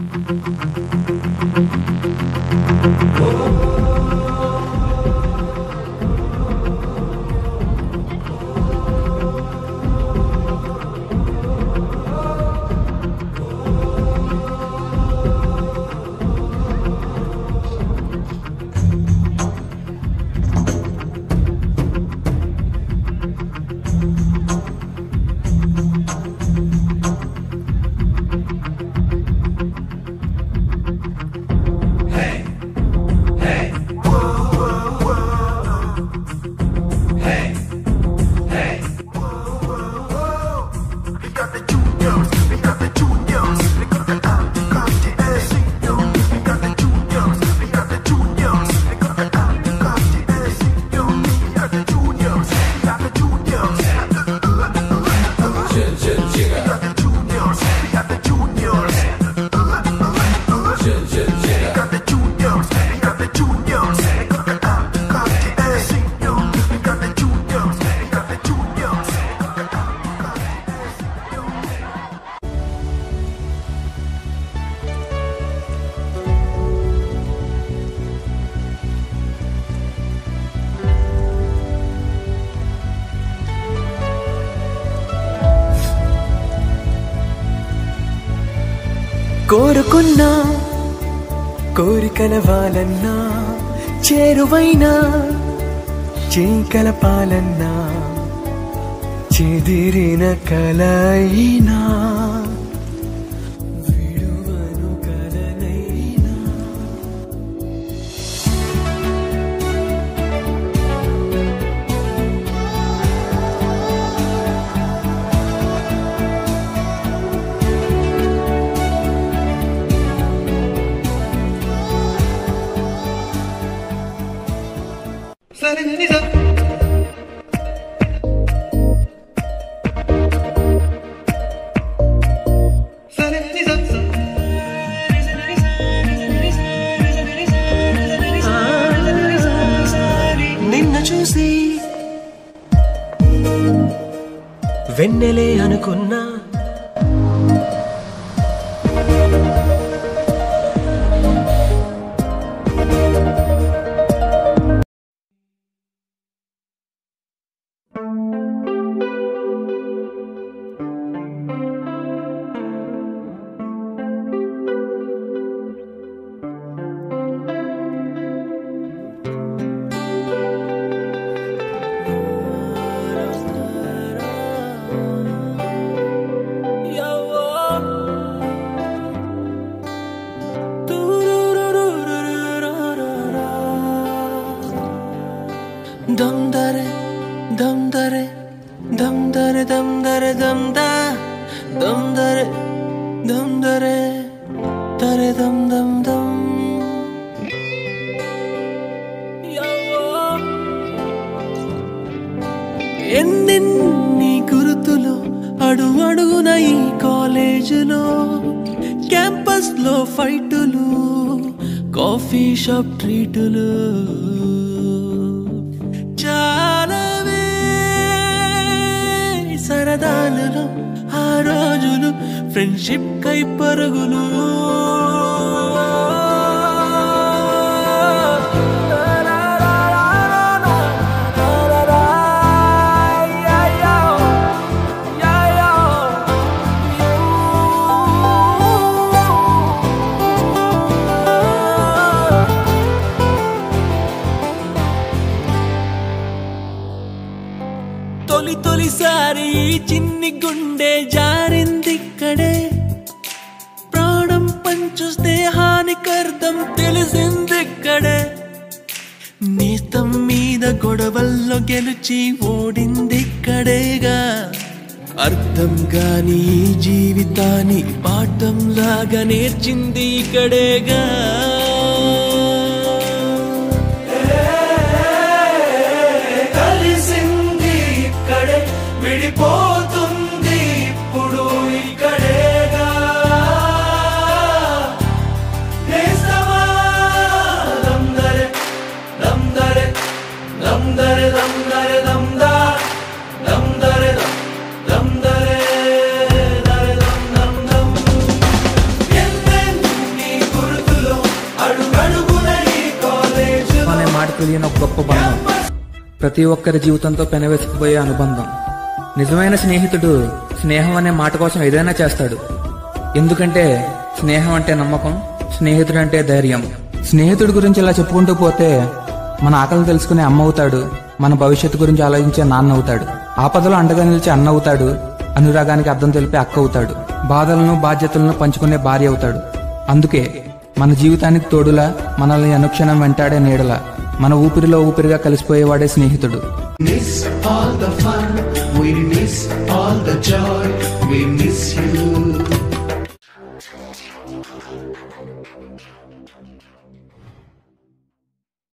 కోరుకున్నా కోరికల వాళ్ళన్నా చేరువైనా చేకలపాలన్నా చెదిరిన కలయినా విడువను కలనైనా నిన్ను చూసి వెన్నెలే అనుకున్నా దమ్ దరే దమ్ దరే దమ్ దరే దమ్ దరే దమ్ దా దమ్ దరే దమ్ దరే దరే దమ్ దమ్ దమ్ ఎన్నెన్ని గుర్తులు అడుగు అడుగున ఈ కాలేజీలో క్యాంపస్ లో ఫైటులు కాఫీ షాప్ ట్రీటులు చాలావే సరదాలలో ఆ రోజులు ఫ్రెండ్షిప్ కై పరుగులు తొలి తొలిసారి ఈ చిన్ని గుండె జారిందిక్కడే ప్రాణం పంచు స్నేహానికర్థం తెలిసిందిక్కడే నేస్తం మీద గొడవల్లో గెలిచి ఓడిందిక్కడేగా అర్థం కాని ఈ జీవితాన్ని పాఠం లాగా నేర్చింది ఇక్కడేగా కలిసింది ఇక్కడే విడిపోతుంది ఇప్పుడు ఇక్కడేగా నేస్తమా దందరే దందరే దందరే దందరే దందా దందరే దం దందరే దరే దం దం దం ఎన్నెన్నో తెలియని ఒక గొప్ప బంధం ప్రతి ఒక్కరి జీవితంతో పెనవేసుకుపోయే అనుబంధం నిజమైన స్నేహితుడు స్నేహం అనే మాట కోసం ఏదైనా చేస్తాడు ఎందుకంటే స్నేహం అంటే నమ్మకం స్నేహితుడు అంటే ధైర్యం స్నేహితుడి గురించి ఇలా చెప్పుకుంటూ పోతే మన ఆకలిని తెలుసుకునే అమ్మ అవుతాడు మన భవిష్యత్తు గురించి ఆలోచించే నాన్న అవుతాడు ఆపదలో అండగా నిలిచే అన్న అవుతాడు అనురాగానికి అర్థం తెలిపే అక్క అవుతాడు బాధలను బాధ్యతలను పంచుకునే భార్య అవుతాడు అందుకే మన జీవితానికి తోడులా మనల్ని అనుక్షణం వెంటాడే నీడలా మన ఊపిరిలో ఊపిరిగా కలిసిపోయేవాడే స్నేహితుడు miss all the fun, we miss all the joy, we miss you.